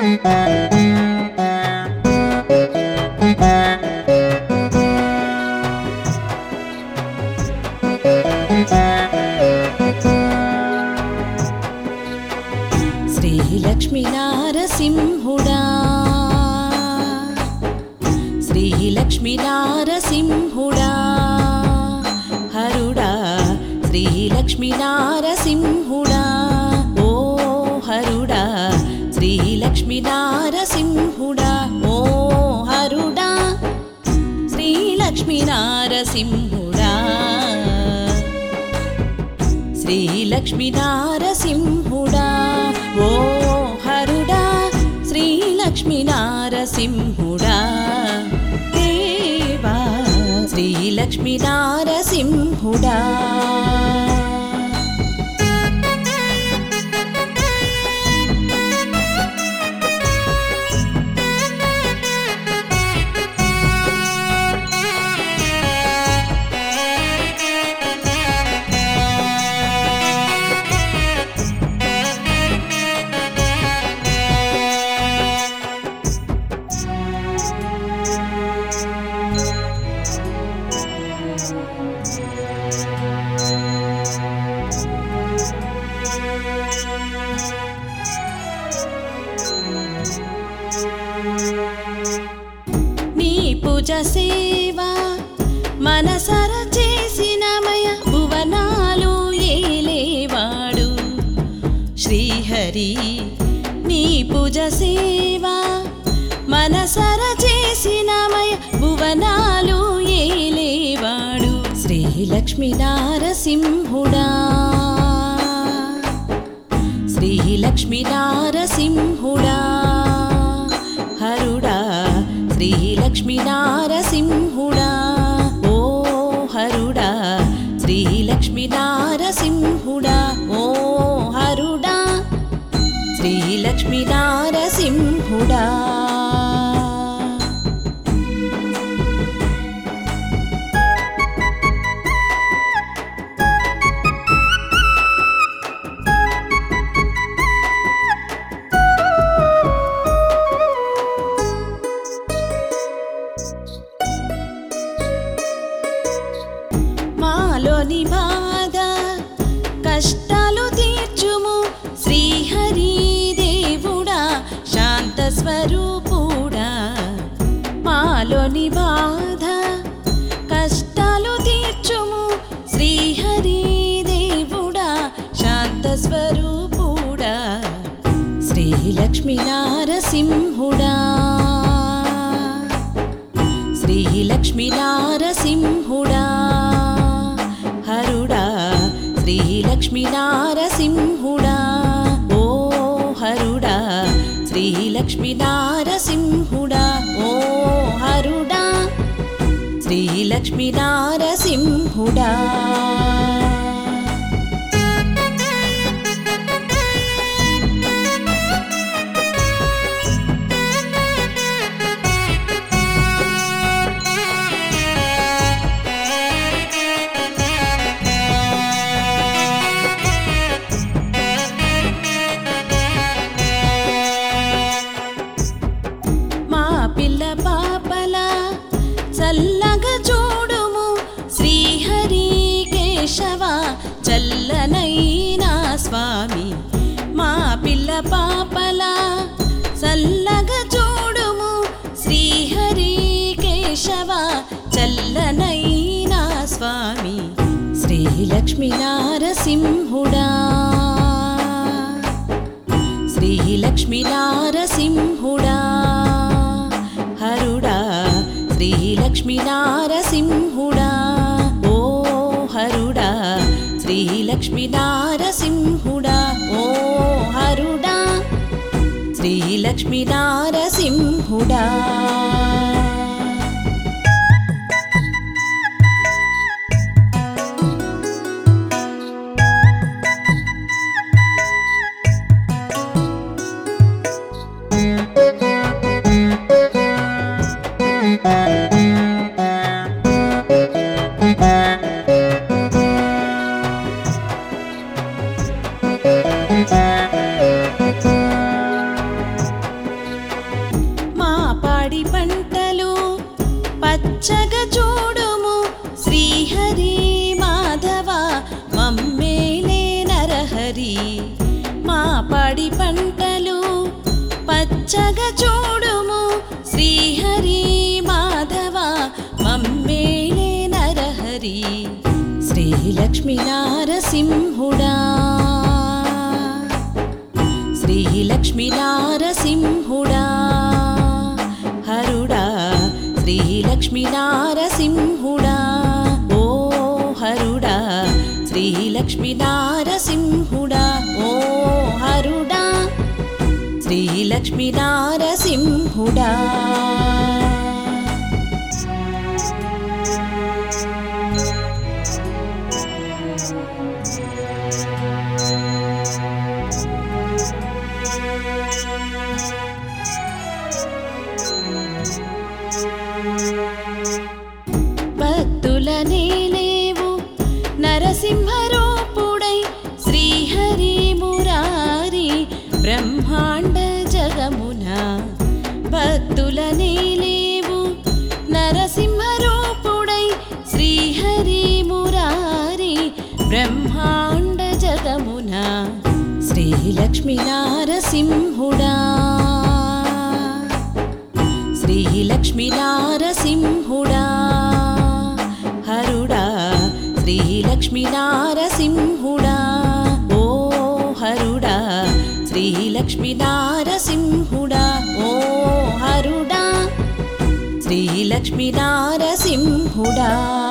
శ్రీలక్ష్మీ నారసింహుడా శ్రీలక్ష్మీ నారసింహుడా హరుడా శ్రీలక్ష్మీ నారసింహుడా ఓ హరుడా శ్రీలక్ష్మీ నారసింహుడా ఓ హరుడా శ్రీలక్ష్మీ నారసింహుడా శ్రీలక్ష్మీ నారసింహుడా ఓ హరుడా శ్రీలక్ష్మీ నారసింహుడా దేవా శ్రీలక్ష్మీ నారసింహుడా నీ పూజ సేవ మనసర చేసినమయ భువనాలు ఏలేవాడు శ్రీహరి నీ పూజ సేవ మనసర చేసినమయ భువనాలు ఏలేవాడు శ్రీలక్ష్మీ నారసింహుడా శ్రీలక్ష్మీ నారసింహుడా హరుడా శ్రీలక్ష్మీ నారసింహుడా ఓ హరుడా శ్రీలక్ష్మీ నారసింహుడా ఓ హరుడా శ్రీలక్ష్మీ నారసింహుడా మాలోని బాధ కష్టాలు తీర్చుము శ్రీహరి దేవుడా శాంత స్వరూపుడా మాలోని బాధ కష్టాలు తీర్చుము శ్రీహరి దేవుడా శాంత స్వరూపుడా శ్రీలక్ష్మీ నారసింహుడా శ్రీలక్ష్మీ నారసింహుడా హరుడా శ్రీలక్ష్మీ నారసింహుడా ఓ హరుడా శ్రీలక్ష్మీ నారసింహుడా ఓ హరుడా శ్రీలక్ష్మీ నారసింహుడా మా పిల్ల పాపల చల్లగా చూడుము శ్రీహరి కేశవ చల్లనైనా స్వామి మా పిల్ల పాపల చల్లగా చూడుము శ్రీహరి కేశవ చల్లనైనా స్వామి శ్రీలక్ష్మీ నారసింహుడా శ్రీలక్ష్మీ నారసింహుడా హరుడా శ్రీలక్ష్మీ నారసింహుడా ఓ హరుడా శ్రీలక్ష్మీ నారసింహుడా ఓ హరుడా శ్రీలక్ష్మీ నారసింహుడా మచ్చగ చూడుము శ్రీహరి మాధవ మమ్మేలే నరహరి శ్రీలక్ష్మీ నారసింహుడా శ్రీలక్ష్మీ నారసింహుడా హరుడా శ్రీలక్ష్మీ నారసింహుడా ఓ హరుడా శ్రీలక్ష్మీ నారసింహుడా ఓ హరుడా శ్రీలక్ష్మీ నారసింహుడా భక్తులనే లేవు నరసింహరూపుడై శ్రీహరి మురారి బ్రహ్మాండ జగమున భక్తులనే లేవు నరసింహరూపుడై శ్రీహరి మురారి బ్రహ్మాండ జగమున శ్రీలక్ష్మీ నారసింహుడా శ్రీలక్ష్మీ నారసింహుడా హరుడా శ్రీలక్ష్మీ నారసింహుడా ఓ హరుడా శ్రీలక్ష్మీ నారసింహుడా ఓ హరుడా శ్రీలక్ష్మీ నారసింహుడా